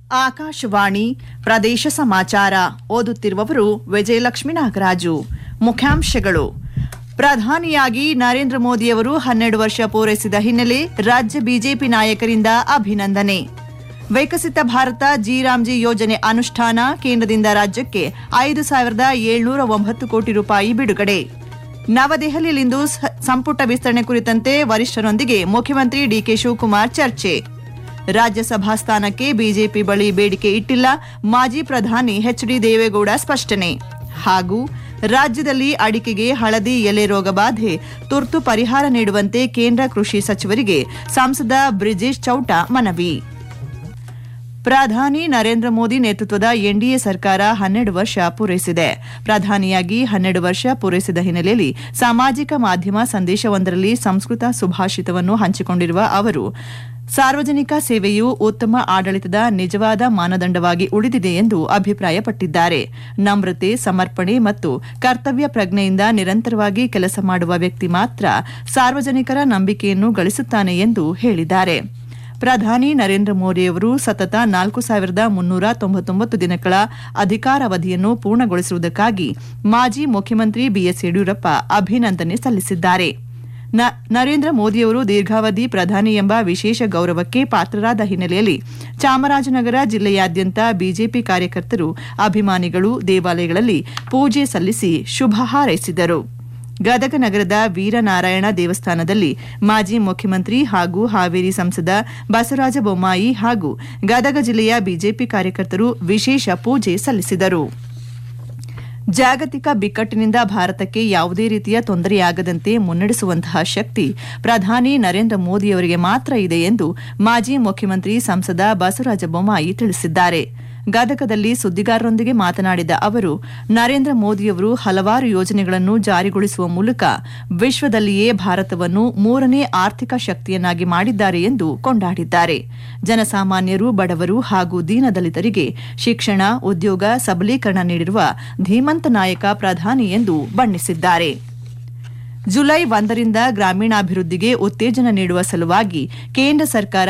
ಆಕಾಶವಾಣಿ ಪ್ರದೇಶ ಸಮಾಚಾರ ಓದುತ್ತಿರುವವರು ವಿಜಯಲಕ್ಷ್ಮಿ ನಾಗರಾಜು ಮುಖ್ಯಾಂಶಗಳು ಪ್ರಧಾನಿಯಾಗಿ ನರೇಂದ್ರ ಮೋದಿಯವರು ಹನ್ನೆರಡು ವರ್ಷ ಪೂರೈಸಿದ ಹಿನ್ನೆಲೆ ರಾಜ್ಯ ಬಿಜೆಪಿ ನಾಯಕರಿಂದ ಅಭಿನಂದನೆ ವಿಕಸಿತ ಭಾರತ ಜಿರಾಮ್ಜಿ ಯೋಜನೆ ಅನುಷ್ಠಾನ ಕೇಂದ್ರದಿಂದ ರಾಜ್ಯಕ್ಕೆ ಐದು ಸಾವಿರದ ಏಳ್ನೂರ ಒಂಬತ್ತು ಕೋಟಿ ರೂಪಾಯಿ ಬಿಡುಗಡೆ ನವದೆಹಲಿಯಲ್ಲಿಂದು ಸ- ಸಂಪುಟ ವಿಸ್ತರಣೆ ಕುರಿತಂತೆ ವರಿಷ್ಠರೊಂದಿಗೆ ಮುಖ್ಯಮಂತ್ರಿ ಡಿಕೆ ಶಿವಕುಮಾರ್ ಚರ್ಚೆ ರಾಜ್ಯಸಭಾ ಸ್ಥಾನಕ್ಕೆ ಬಿಜೆಪಿ ಬಳಿ ಬೇಡಿಕೆ ಇಟ್ಟಿಲ್ಲ ಮಾಜಿ ಪ್ರಧಾನಿ ಎಚ್ಡಿ ದೇವೇಗೌಡ ಸ್ಪಷ್ಟನೆ ಹಾಗೂ ರಾಜ್ಯದಲ್ಲಿ ಅಡಿಕೆಗೆ ಹಳದಿ ಎಲೆ ರೋಗ ಬಾಧೆ ತುರ್ತು ಪರಿಹಾರ ನೀಡುವಂತೆ ಕೇಂದ್ರ ಕೃಷಿ ಸಚಿವರಿಗೆ ಸಂಸದ ಬ್ರಿಜೇಶ್ ಚೌಟ ಮನವಿ ಪ್ರಧಾನಿ ನರೇಂದ್ರ ಮೋದಿ ನೇತೃತ್ವದ ಎನ್ಡಿಎ ಸರ್ಕಾರ ಹನ್ನೆರಡು ವರ್ಷ ಪೂರೈಸಿದೆ ಪ್ರಧಾನಿಯಾಗಿ ಹನ್ನೆರಡು ವರ್ಷ ಪೂರೈಸಿದ ಹಿನ್ನೆಲೆಯಲ್ಲಿ ಸಾಮಾಜಿಕ ಮಾಧ್ಯಮ ಸಂದೇಶವೊಂದರಲ್ಲಿ ಸಂಸ್ಕೃತ ಸುಭಾಷಿತವನ್ನು ಹಂಚಿಕೊಂಡಿರುವ ಅವರು ಸಾರ್ವಜನಿಕ ಸೇವೆಯು ಉತ್ತಮ ಆಡಳಿತದ ನಿಜವಾದ ಮಾನದಂಡವಾಗಿ ಉಳಿದಿದೆ ಎಂದು ಅಭಿಪ್ರಾಯಪಟ್ಟಿದ್ದಾರೆ ನಮ್ರತೆ ಸಮರ್ಪಣೆ ಮತ್ತು ಕರ್ತವ್ಯ ಪ್ರಜ್ಞೆಯಿಂದ ನಿರಂತರವಾಗಿ ಕೆಲಸ ಮಾಡುವ ವ್ಯಕ್ತಿ ಮಾತ್ರ ಸಾರ್ವಜನಿಕರ ನಂಬಿಕೆಯನ್ನು ಗಳಿಸುತ್ತಾನೆ ಎಂದು ಹೇಳಿದ್ದಾರೆ ಪ್ರಧಾನಿ ನರೇಂದ್ರ ಮೋದಿಯವರು ಸತತ ನಾಲ್ಕು ಸಾವಿರದ ಮುನ್ನೂರ ತೊಂಬತ್ತೊಂಬತ್ತು ದಿನಗಳ ಅಧಿಕಾರಾವಧಿಯನ್ನು ಪೂರ್ಣಗೊಳಿಸಿರುವುದಕ್ಕಾಗಿ ಮಾಜಿ ಮುಖ್ಯಮಂತ್ರಿ ಬಿಎಸ್ ಯಡಿಯೂರಪ್ಪ ಅಭಿನಂದನೆ ಸಲ್ಲಿಸಿದ್ದಾರೆ ನ- ನರೇಂದ್ರ ಮೋದಿಯವರು ದೀರ್ಘಾವಧಿ ಪ್ರಧಾನಿ ಎಂಬ ವಿಶೇಷ ಗೌರವಕ್ಕೆ ಪಾತ್ರರಾದ ಹಿನ್ನೆಲೆಯಲ್ಲಿ ಚಾಮರಾಜನಗರ ಜಿಲ್ಲೆಯಾದ್ಯಂತ ಬಿಜೆಪಿ ಕಾರ್ಯಕರ್ತರು ಅಭಿಮಾನಿಗಳು ದೇವಾಲಯಗಳಲ್ಲಿ ಪೂಜೆ ಸಲ್ಲಿಸಿ ಶುಭ ಹಾರೈಸಿದರು ಗದಗ ನಗರದ ವೀರನಾರಾಯಣ ದೇವಸ್ಥಾನದಲ್ಲಿ ಮಾಜಿ ಮುಖ್ಯಮಂತ್ರಿ ಹಾಗೂ ಹಾವೇರಿ ಸಂಸದ ಬಸವರಾಜ ಬೊಮ್ಮಾಯಿ ಹಾಗೂ ಗದಗ ಜಿಲ್ಲೆಯ ಬಿಜೆಪಿ ಕಾರ್ಯಕರ್ತರು ವಿಶೇಷ ಪೂಜೆ ಸಲ್ಲಿಸಿದರು ಜಾಗತಿಕ ಬಿಕ್ಕಟ್ಟಿನಿಂದ ಭಾರತಕ್ಕೆ ಯಾವುದೇ ರೀತಿಯ ತೊಂದರೆಯಾಗದಂತೆ ಮುನ್ನಡೆಸುವಂತಹ ಶಕ್ತಿ ಪ್ರಧಾನಿ ನರೇಂದ್ರ ಮೋದಿಯವರಿಗೆ ಮಾತ್ರ ಇದೆ ಎಂದು ಮಾಜಿ ಮುಖ್ಯಮಂತ್ರಿ ಸಂಸದ ಬಸವರಾಜ ಬೊಮ್ಮಾಯಿ ತಿಳಿಸಿದ್ದಾರೆ ಗದಗದಲ್ಲಿ ಸುದ್ದಿಗಾರರೊಂದಿಗೆ ಮಾತನಾಡಿದ ಅವರು ನರೇಂದ್ರ ಮೋದಿಯವರು ಹಲವಾರು ಯೋಜನೆಗಳನ್ನು ಜಾರಿಗೊಳಿಸುವ ಮೂಲಕ ವಿಶ್ವದಲ್ಲಿಯೇ ಭಾರತವನ್ನು ಮೂರನೇ ಆರ್ಥಿಕ ಶಕ್ತಿಯನ್ನಾಗಿ ಮಾಡಿದ್ದಾರೆ ಎಂದು ಕೊಂಡಾಡಿದ್ದಾರೆ ಜನಸಾಮಾನ್ಯರು ಬಡವರು ಹಾಗೂ ದೀನದಲಿತರಿಗೆ ಶಿಕ್ಷಣ ಉದ್ಯೋಗ ಸಬಲೀಕರಣ ನೀಡಿರುವ ಧೀಮಂತ ನಾಯಕ ಪ್ರಧಾನಿ ಎಂದು ಬಣ್ಣಿಸಿದ್ದಾರೆ ಜುಲೈ ಒಂದರಿಂದ ಗ್ರಾಮೀಣಾಭಿವೃದ್ಧಿಗೆ ಉತ್ತೇಜನ ನೀಡುವ ಸಲುವಾಗಿ ಕೇಂದ್ರ ಸರ್ಕಾರ